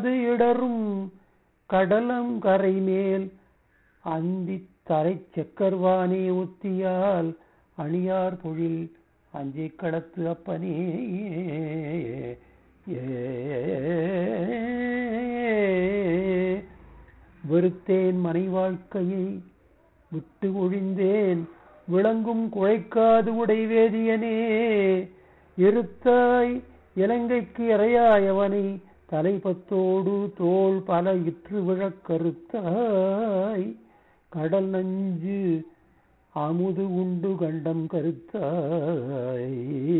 அது இடரும் கடலம் கரை மேல் அந்தி தரை செக்கர்வானே உத்தியால் அணியார் பொழில் அஞ்சை களத்து அப்பனே வெறுத்தேன் மனை வாழ்க்கையை விட்டு ஒழிந்தேன் விளங்கும் குழைக்காது உடைவேதியனே இருத்தாய் இலங்கைக்கு இறையாயவனை தலைபத்தோடு தோள் பல இற்று விழக் கருத்தாய் கடல் நஞ்சு அமுது உண்டு கண்டம் கருத்தாய்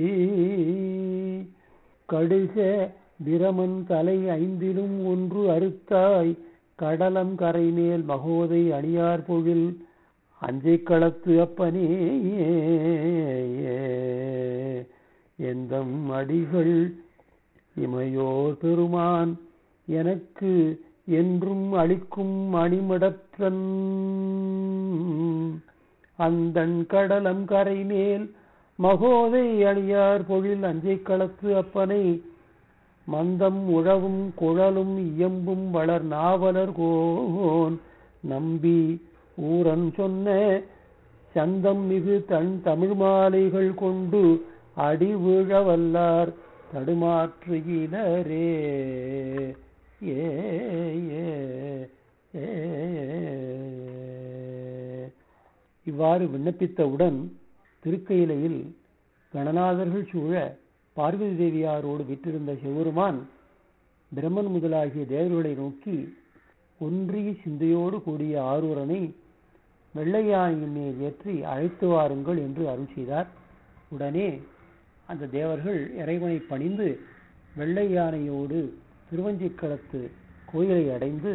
கடுக பிரமன் தலை ஐந்திலும் ஒன்று அறுத்தாய் கடலம் கரை மேல் மகோதை அணியார் பொழில் அஞ்சை களத்து அப்பனே எந்தம் அடிகள் இமையோர் பெருமான் எனக்கு என்றும் அளிக்கும் மணிமடற்றன் அந்தன் கடலம் கரை மேல் மகோதை அணியார் பொழில் அஞ்சை களத்து அப்பனை மந்தம் உழவும் குழலும் இயம்பும் வளர் நாவலர் கோன் நம்பி ஊரன் சொன்ன சந்தம் மிகு தன் தமிழ் மாலைகள் கொண்டு அடி வீழ வல்லார் தடுமாற்றுகிலரே ஏ ஏ, ஏ. இவ்வாறு விண்ணப்பித்தவுடன் திருக்கையிலையில் கணநாதர்கள் சூழ பார்வதி தேவியாரோடு விற்றிருந்த சிவருமான் பிரம்மன் முதலாகிய தேவர்களை நோக்கி ஒன்றிய சிந்தையோடு கூடிய ஆரூரனை வெள்ளையானையின் மேல் ஏற்றி அழைத்து வாருங்கள் என்று அருள் செய்தார் உடனே அந்த தேவர்கள் இறைவனை பணிந்து வெள்ளை யானையோடு திருவஞ்சிக்களத்து கோயிலை அடைந்து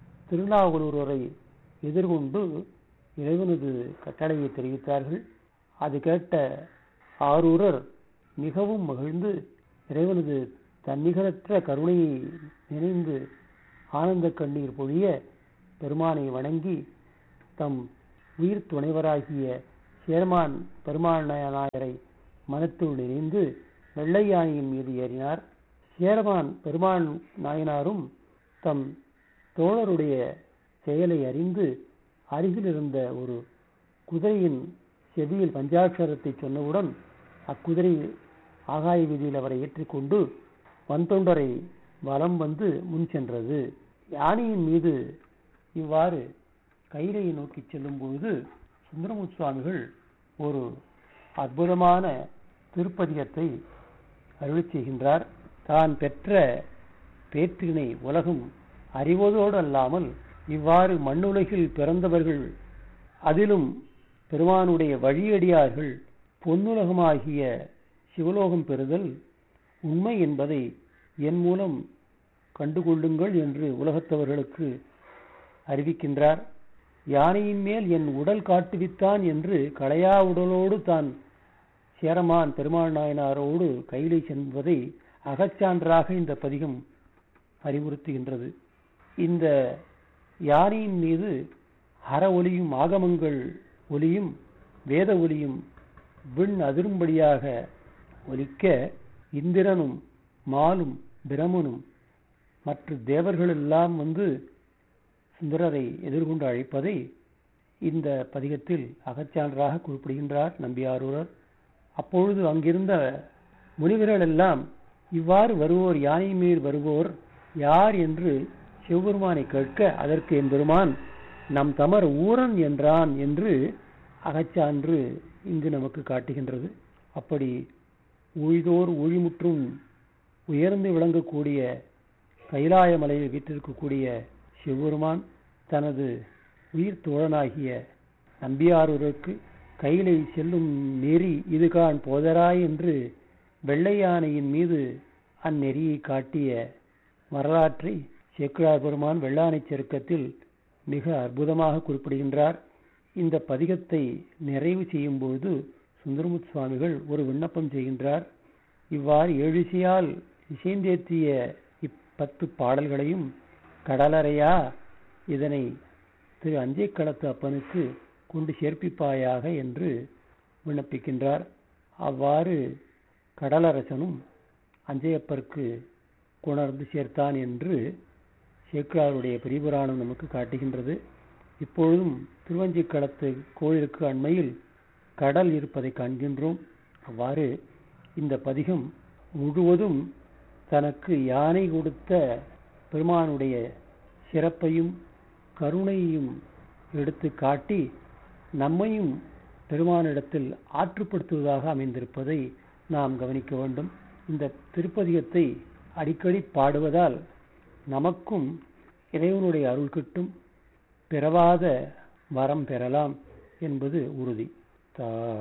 திருநாவலூரை எதிர்கொண்டு இறைவனது கட்டளையை தெரிவித்தார்கள் அது கேட்ட ஆரூரர் மிகவும் மகிழ்ந்து இறைவனது தன்னிகரற்ற கருணையை நினைந்து ஆனந்த கண்ணீர் பொழிய பெருமானை வணங்கி தம் உயிர் துணைவராகிய சேர்மான் பெருமாள் நாயரை மனத்துள் நினைந்து வெள்ளை யானையின் மீது ஏறினார் சேரமான் பெருமான் நாயனாரும் தம் தோழருடைய செயலை அறிந்து அருகில் இருந்த ஒரு குதிரையின் செவியில் பஞ்சாட்சரத்தை சொன்னவுடன் அக்குதிரை ஆகாய வீதியில் அவரை ஏற்றிக்கொண்டு வன்தொண்டரை வலம் வந்து முன் சென்றது யானையின் மீது இவ்வாறு கைலையை நோக்கி செல்லும் பொழுது சுந்தரமுத் சுவாமிகள் ஒரு அற்புதமான திருப்பதிகத்தை அருளிச் செய்கின்றார் தான் பெற்ற பேற்றினை உலகம் அறிவதோடு அல்லாமல் இவ்வாறு மண்ணுலகில் பிறந்தவர்கள் அதிலும் பெருமானுடைய வழியடியார்கள் பொன்னுலகமாகிய சிவலோகம் பெறுதல் உண்மை என்பதை என் மூலம் கண்டுகொள்ளுங்கள் என்று உலகத்தவர்களுக்கு அறிவிக்கின்றார் யானையின் மேல் என் உடல் காட்டுவித்தான் என்று களையா உடலோடு தான் சேரமான் பெருமாள் நாயனாரோடு கையிலை செல்வதை அகச்சான்றாக இந்த பதிகம் அறிவுறுத்துகின்றது இந்த யானையின் மீது அற ஒலியும் ஆகமங்கள் ஒலியும் வேத ஒலியும் விண் அதிரும்படியாக ஒலிக்க இந்திரனும் மாலும் பிரமனும் மற்ற தேவர்கள் எல்லாம் வந்து சுந்தரரை எதிர்கொண்டு அழைப்பதை இந்த பதிகத்தில் அகச்சான்றாக குறிப்பிடுகின்றார் நம்பியாரூரர் அப்பொழுது அங்கிருந்த முனிவர்கள் எல்லாம் இவ்வாறு வருவோர் யானை மேல் வருவோர் யார் என்று சிவபெருமானை கேட்க அதற்கு என் பெருமான் நம் தமர் ஊரன் என்றான் என்று அகச்சான்று இங்கு நமக்கு காட்டுகின்றது அப்படி ஊழிதோர் ஊழிமுற்றும் உயர்ந்து விளங்கக்கூடிய கைலாய மலையில் வீற்றிருக்கக்கூடிய சிவபெருமான் தனது உயிர் தோழனாகிய நம்பியாரூருக்கு கையிலை செல்லும் நெறி இதுகான் போதராய் என்று வெள்ளை யானையின் மீது அந்நெறியை காட்டிய வரலாற்றை சேக்கிழார் பெருமான் வெள்ளானை செருக்கத்தில் மிக அற்புதமாக குறிப்பிடுகின்றார் இந்த பதிகத்தை நிறைவு செய்யும் பொழுது சுந்தரமுத் சுவாமிகள் ஒரு விண்ணப்பம் செய்கின்றார் இவ்வாறு எழுச்சியால் இசைந்தேத்திய இப்பத்து பாடல்களையும் கடலறையா இதனை திரு அஞ்சை களத்து அப்பனுக்கு கொண்டு சேர்ப்பிப்பாயாக என்று விண்ணப்பிக்கின்றார் அவ்வாறு கடலரசனும் அஞ்சையப்பருக்கு கொணர்ந்து சேர்த்தான் என்று சேக்கிழாருடைய பெரியபுராணம் நமக்கு காட்டுகின்றது இப்பொழுதும் திருவஞ்சிக்களத்து கோயிலுக்கு அண்மையில் கடல் இருப்பதை காண்கின்றோம் அவ்வாறு இந்த பதிகம் முழுவதும் தனக்கு யானை கொடுத்த பெருமானுடைய சிறப்பையும் கருணையையும் எடுத்து காட்டி நம்மையும் பெருமானிடத்தில் ஆற்றுப்படுத்துவதாக அமைந்திருப்பதை நாம் கவனிக்க வேண்டும் இந்த திருப்பதிகத்தை அடிக்கடி பாடுவதால் நமக்கும் இறைவனுடைய அருள் கிட்டும் பிறவாத வரம் பெறலாம் என்பது உறுதி தா